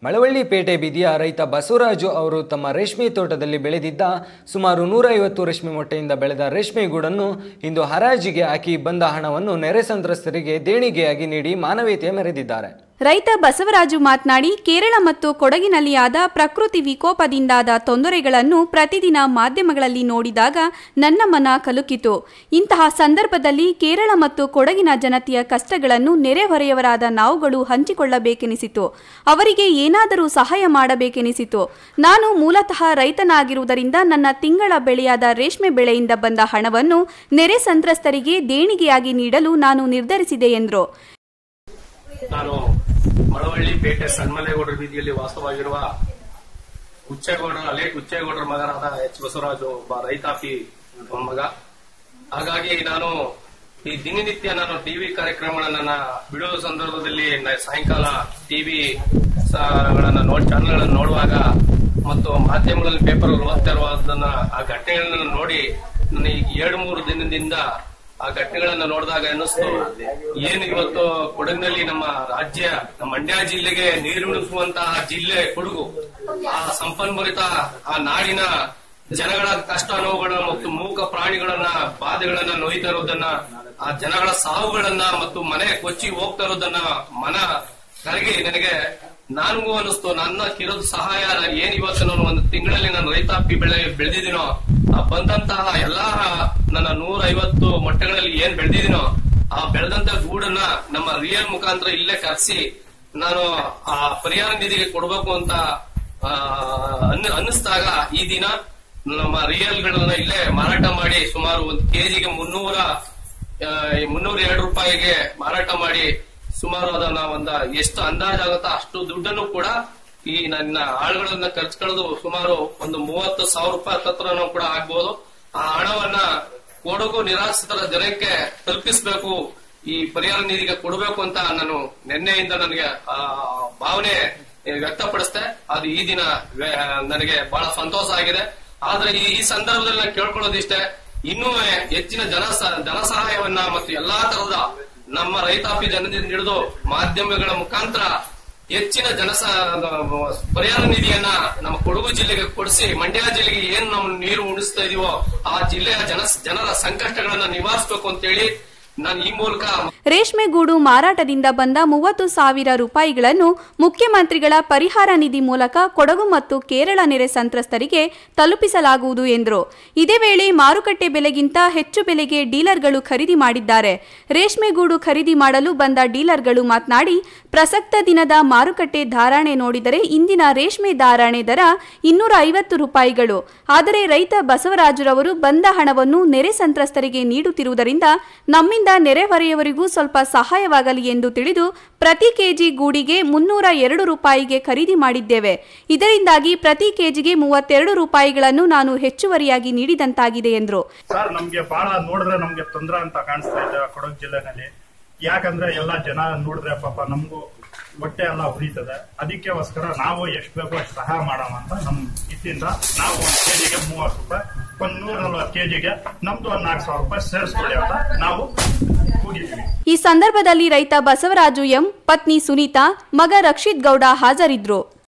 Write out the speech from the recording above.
ಮಳವಳ್ಳಿ ಪೇಟೆ ಬೀದಿಯ ರೈತ ಬಸವರಾಜು ಅವರು ತಮ್ಮ ರೇಷ್ಮೆ ತೋಟದಲ್ಲಿ ಬೆಳೆದಿದ್ದ ಸುಮಾರು ನೂರೈವತ್ತು ರೇಷ್ಮೆ ಮೊಟ್ಟೆಯಿಂದ ಬೆಳೆದ ರೇಷ್ಮೆ ಗೂಡನ್ನು ಇಂದು ಹರಾಜಿಗೆ ಹಾಕಿ ಬಂದ ಹಣವನ್ನು ನೆರೆ ಸಂತ್ರಸ್ತರಿಗೆ ದೇಣಿಗೆಯಾಗಿ ನೀಡಿ ಮಾನವೀಯತೆ ಮೆರೆದಿದ್ದಾರೆ ರೈತ ಬಸವರಾಜು ಮಾತನಾಡಿ ಕೇರಳ ಮತ್ತು ಕೊಡಗಿನಲ್ಲಿ ಆದ ಪ್ರಕೃತಿ ವಿಕೋಪದಿಂದಾದ ತೊಂದರೆಗಳನ್ನು ಪ್ರತಿದಿನ ಮಾಧ್ಯಮಗಳಲ್ಲಿ ನೋಡಿದಾಗ ನನ್ನ ಮನ ಕಲುಕಿತು ಇಂತಹ ಸಂದರ್ಭದಲ್ಲಿ ಕೇರಳ ಮತ್ತು ಕೊಡಗಿನ ಜನತೆಯ ಕಷ್ಟಗಳನ್ನು ನೆರೆಹೊರೆಯವರಾದ ನಾವುಗಳು ಹಂಚಿಕೊಳ್ಳಬೇಕೆನಿಸಿತು ಅವರಿಗೆ ಏನಾದರೂ ಸಹಾಯ ಮಾಡಬೇಕೆನಿಸಿತು ನಾನು ಮೂಲತಃ ರೈತನಾಗಿರುವುದರಿಂದ ನನ್ನ ತಿಂಗಳ ಬೆಳೆಯಾದ ರೇಷ್ಮೆ ಬೆಳೆಯಿಂದ ಬಂದ ಹಣವನ್ನು ನೆರೆ ಸಂತ್ರಸ್ತರಿಗೆ ದೇಣಿಗೆಯಾಗಿ ನೀಡಲು ನಾನು ನಿರ್ಧರಿಸಿದೆ ಎಂದರು ನಾನು ಮಳವಳ್ಳಿ ಪೇಟೆ ಸಣ್ಣಮಲೇಗೌಡರ ಬೀದಿಯಲ್ಲಿ ವಾಸವಾಗಿರುವ ಹುಚ್ಚೇಗೌಡರ ಅಲೆ ಹುಚ್ಚೇಗೌಡರ ಮಗನಾದ ಎಚ್ ಬಸವರಾಜು ಒಬ್ಬ ರೈತಾಪಿ ಮಗ ಹಾಗಾಗಿ ನಾನು ಈ ದಿನನಿತ್ಯ ನಾನು ಟಿವಿ ಕಾರ್ಯಕ್ರಮಗಳನ್ನ ಬಿಡುವ ಸಂದರ್ಭದಲ್ಲಿ ನ- ಸಾಯಂಕಾಲ ಟಿವಿ ಗಳನ್ನ ನೋಡ್ ಚಾನೆಲ್ಗಳನ್ನ ನೋಡುವಾಗ ಮತ್ತು ಮಾಧ್ಯಮಗಳಲ್ಲಿ ಪೇಪರ್ ಓದ್ತಾ ಇರುವುದನ್ನ ಆ ಘಟನೆಗಳನ್ನ ನೋಡಿ ನನಗೆ ಈ ಎರಡು ಮೂರು ದಿನದಿಂದ ಆ ಘಟನೆಗಳನ್ನ ನೋಡಿದಾಗ ಅನ್ನಿಸ್ತು ಏನು ಇವತ್ತು ಕೊಡಗಿನಲ್ಲಿ ನಮ್ಮ ರಾಜ್ಯ ನಮ್ಮ ಮಂಡ್ಯ ಜಿಲ್ಲೆಗೆ ನೀರುಣಿಸುವಂತಹ ಜಿಲ್ಲೆ ಕೊಡಗು ಆ ಸಂಪನ್ಭರಿತ ಆ ನಾಡಿನ ಜನಗಳ ಕಷ್ಟ ನೋವುಗಳ ಮತ್ತು ಮೂಕ ಪ್ರಾಣಿಗಳನ್ನ ಬಾಧೆಗಳನ್ನ ನೋಯ್ತಾ ಇರೋದನ್ನ ಆ ಜನಗಳ ಸಾವುಗಳನ್ನ ಮತ್ತು ಮನೆ ಕೊಚ್ಚಿ ಹೋಗ್ತಾ ಇರೋದನ್ನ ಮನ ಕರಗಿ ನನಗೆ ನನಗೂ ಅನಿಸ್ತು ನನ್ನ ಕಿರೋದು ಸಹಾಯ ನಾನು ಏನ್ ಇವತ್ತು ನಾನು ಒಂದು ತಿಂಗಳಲ್ಲಿ ನಾನು ರೈತಾಪಿ ಬೆಳೆ ಬೆಳೆದಿದ್ದೀನೋ ಆ ಬಂದಂತಹ ಎಲ್ಲಾ ನನ್ನ ನೂರ ಐವತ್ತು ಮೊಟ್ಟೆಗಳಲ್ಲಿ ಏನ್ ಬೆಳೆದಿದ್ದೀನೋ ಆ ಬೆಳೆದಂತ ಗೂಡನ್ನ ನಮ್ಮ ರಿಯಲ್ ಮುಖಾಂತರ ಇಲ್ಲೇ ಕರೆಸಿ ನಾನು ಆ ಪರಿಹಾರ ನಿಧಿಗೆ ಕೊಡಬೇಕು ಅಂತ ಆ, ಅನ್- ಅನ್ನಿಸ್ದಾಗ ಈ ದಿನ ನಮ್ಮ ರಿಯಲ್ ಗಳನ್ನ ಇಲ್ಲೇ ಮಾರಾಟ ಮಾಡಿ ಸುಮಾರು ಒಂದು ಕೆಜಿಗೆ ಮುನ್ನೂರ ಆ, ಮುನ್ನೂರ ಎರಡು ರೂಪಾಯಿಗೆ ಮಾರಾಟ ಮಾಡಿ ಸುಮಾರು ಅದನ್ನ ಒಂದ ಎಷ್ಟು ಅಂದಾಜಾಗುತ್ತೋ ಅಷ್ಟು ದುಡ್ಡನ್ನು ಕೂಡ ಈ ನನ್ನ ಆಳುಗಳನ್ನ ಖರ್ಚುಕೊಳ್ಳೋದು ಸುಮಾರು ಒಂದು ಮೂವತ್ತು ಸಾವಿರ ರೂಪಾಯಿ ಹತ್ರನೂ ಕೂಡ ಆಗ್ಬೋದು ಆ ಹಣವನ್ನ ಕೊಡಗು ನಿರಾಶ್ರಿತರ ಜನಕ್ಕೆ ತಲುಪಿಸಬೇಕು ಈ ಪರಿಹಾರ ನಿಧಿಗೆ ಕೊಡಬೇಕು ಅಂತ ನಾನು ನಿನ್ನೆಯಿಂದ ನನಗೆ ಆ ಭಾವನೆ ವ್ಯಕ್ತಪಡಿಸಿದೆ ಅದು ಈ ದಿನ ವೇ- ನನಗೆ ಬಹಳ ಸಂತೋಷ ಆಗಿದೆ ಆದ್ರೆ ಈ ಈ ಸಂದರ್ಭದಲ್ಲಿ ನಾನು ಕೇಳ್ಕೊಳ್ಳೋದಿಷ್ಟೇ ಇನ್ನೂ ಹೆಚ್ಚಿನ ಜನ ಸ- ಜನ ಸಹಾಯವನ್ನ ಮತ್ತು ಎಲ್ಲಾ ತರದ ನಮ್ಮ ರೈತಾಪಿ ಜನದಿಂದ ಹಿಡಿದು ಮಾಧ್ಯಮಗಳ ಮುಖಾಂತರ ಹೆಚ್ಚಿನ ಜನಸ ಪರಿಹಾರ ನಿಧಿಯನ್ನ ನಮ್ಮ ಕೊಡಗು ಜಿಲ್ಲೆಗೆ ಕೊಡಿಸಿ ಮಂಡ್ಯ ಜಿಲ್ಲೆಗೆ ಏನ್ ನಾವು ನೀರು ಉಣಿಸ್ತಾ ಇದೀವೋ ಆ ಜಿಲ್ಲೆಯ ಜನ ಜನರ ಸಂಕಷ್ಟಗಳನ್ನ ನಿವಾರಿಸಬೇಕು ಅಂತೇಳಿ ನಾನು ಈ ಮೂಲಕ ರೇಷ್ಮೆ ಗೂಡು ಮಾರಾಟದಿಂದ ಬಂದ ಮೂವತ್ತು ಸಾವಿರ ರೂಪಾಯಿಗಳನ್ನು ಮುಖ್ಯಮಂತ್ರಿಗಳ ಪರಿಹಾರ ನಿಧಿ ಮೂಲಕ ಕೊಡಗು ಮತ್ತು ಕೇರಳ ನೆರೆ ಸಂತ್ರಸ್ತರಿಗೆ ತಲುಪಿಸಲಾಗುವುದು ಎಂದರು ಇದೇ ವೇಳೆ ಮಾರುಕಟ್ಟೆ ಬೆಲೆಗಿಂತ ಹೆಚ್ಚು ಬೆಲೆಗೆ ಡೀಲರ್ಗಳು ಖರೀದಿ ಮಾಡಿದ್ದಾರೆ ರೇಷ್ಮೆ ಗೂಡು ಖರೀದಿ ಮಾಡಲು ಬಂದ ಡೀಲರ್ಗಳು ಮಾತನಾಡಿ ಪ್ರಸಕ್ತ ದಿನದ ಮಾರುಕಟ್ಟೆ ಧಾರಣೆ ನೋಡಿದರೆ ಇಂದಿನ ರೇಷ್ಮೆ ಧಾರಣೆ ದರ ಇನ್ನೂರ ಐವತ್ತು ರೂಪಾಯಿಗಳು ಆದರೆ ರೈತ ಬಸವರಾಜುರವರು ಬಂದ ಹಣವನ್ನು ನೆರೆ ಸಂತ್ರಸ್ತರಿಗೆ ನೀಡುತ್ತಿರುವುದರಿಂದ ನಮ್ಮಿಂದ ನೆರೆಹೊರೆಯವರಿಗೂ ಸ್ವಲ್ಪ ಸಹಾಯವಾಗಲಿ ಎಂದು ತಿಳಿದು ಪ್ರತಿ ಕೆಜಿ ಗೂಡಿಗೆ ಮುನ್ನೂರ ಎರಡು ರೂಪಾಯಿಗೆ ಖರೀದಿ ಮಾಡಿದ್ದೇವೆ ಇದರಿಂದಾಗಿ ಪ್ರತಿ ಕೆಜಿಗೆ ಮೂವತ್ತೆರಡು ರೂಪಾಯಿಗಳನ್ನು ನಾನು ಹೆಚ್ಚುವರಿಯಾಗಿ ನೀಡಿದಂತಾಗಿದೆ ಎಂದರು ಸರ್ ನಮ್ಗೆ ಬಹಳ ನೋಡಿದ್ರೆ ನಮ್ಗೆ ತೊಂದ್ರೆ ಅಂತ ಕಾಣಿಸ್ತಾ ಇದೆ ಕೊಡಗು ಜಿಲ್ಲೆನಲ್ಲಿ ಯಾಕಂದ್ರೆ ಎಲ್ಲಾ ಜನ ನೋಡಿದ್ರೆ ಪಾಪ ನಮಗೂ ಹೊಟ್ಟೆ ಎಲ್ಲ ಉರಿತದೆ ಅದಕ್ಕೋಸ್ಕರ ನಾವು ಎಷ್ಟು ಬೇಕೋ ಅಷ್ಟು ಸಹಾಯ ಮಾಡೋಣ ಅಂತ ನಮ್ ಇದ್ದಿಂದ ನಾವು ಒಂದ್ ಕೆಜಿಗೆ ಮೂವತ್ತು ರೂಪಾಯಿ ಒಂದ್ ನೂರ ನಲ್ವತ್ತು ಕೆಜಿಗೆ ನಮ್ದು ಒಂದ್ ನಾಲ್ಕು ಸಾವಿರ ರೂಪಾಯಿ ಸೇರಿಸ್ಕೊಳ್ಳಿ ಅಂತ ನಾವು ಕೂಗಿದ್ದೀವಿ ಈ ಸಂದರ್ಭದಲ್ಲಿ ರೈತ ಬಸವರಾಜು ಎಂ ಪತ್ನಿ ಸುನೀತಾ ಮಗ ರಕ್ಷಿತ್ ಗೌಡ ಹಾಜರಿದ್ರು